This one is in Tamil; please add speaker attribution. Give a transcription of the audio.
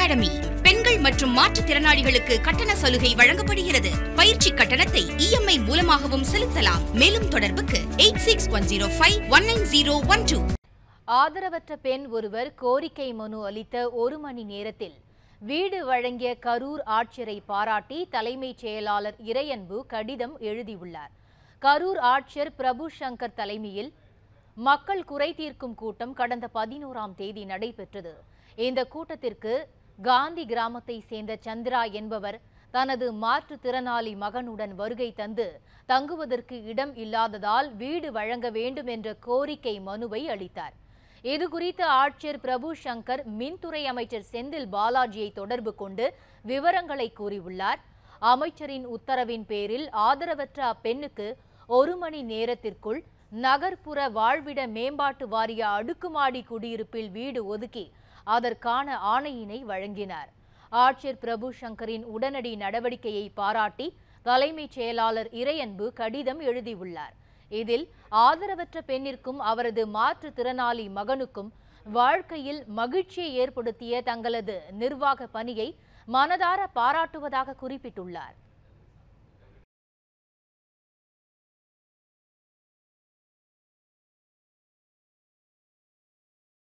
Speaker 1: அகாடமி பெண்கள் மற்றும் மாற்றுத்திறனாளிகளுக்கு கட்டண சலுகை வழங்கப்படுகிறது பயிற்சி கட்டணத்தை இஎம்ஐ மூலமாகவும் செலுத்தலாம் மேலும் தொடர்புக்கு eight six one zero five one nine zero one two
Speaker 2: ஆதரவற்ற பெண் ஒருவர் கோரிக்கை மனு அளித்த ஒரு மணி நேரத்தில் வீடு வழங்கிய கரூர் ஆட்சியரை பாராட்டி தலைமைச் செயலாளர் இறையன்பு கடிதம் எழுதியுள்ளார் கரூர் ஆட்சியர் பிரபு சங்கர் தலைமையில் மக்கள் குறை தீர்க்கும் கூட்டம் கடந்த பதினோராம் தேதி நடைபெற்றது இந்த கூட்டத்திற்கு காந்தி கிராமத்தை சேர்ந்த சந்திரா என்பவர் தனது மாற்றுத்திறனாளி மகனுடன் வருகை தந்து தங்குவதற்கு இடம் இல்லாததால் வீடு வழங்க வேண்டும் என்ற கோரிக்கை மனுவை அளித்தார் இது குறித்து ஆட்சியர் பிரபு சங்கர் மின்துறை அமைச்சர் செந்தில் பாலாஜியை தொடர்பு கொண்டு விவரங்களை கூறியுள்ளார் அமைச்சரின் உத்தரவின் பேரில் ஆதரவற்ற அப்பெண்ணுக்கு ஒரு மணி நேரத்திற்குள் நகர்ப்புற வாழ்விட மேம்பாட்டு வாரிய அடுக்குமாடி குடியிருப்பில் வீடு ஒதுக்கி அதற்கான ஆணையினை வழங்கினார் ஆட்சியர் பிரபு சங்கரின் உடனடி நடவடிக்கையை பாராட்டி தலைமைச் செயலாளர் இறையன்பு கடிதம் எழுதியுள்ளார் இதில் ஆதரவற்ற பெண்ணிற்கும் அவரது மாற்றுத்திறனாளி மகனுக்கும் வாழ்க்கையில் மகிழ்ச்சியை ஏற்படுத்திய தங்களது நிர்வாக பணியை மனதார பாராட்டுவதாக குறிப்பிட்டுள்ளார்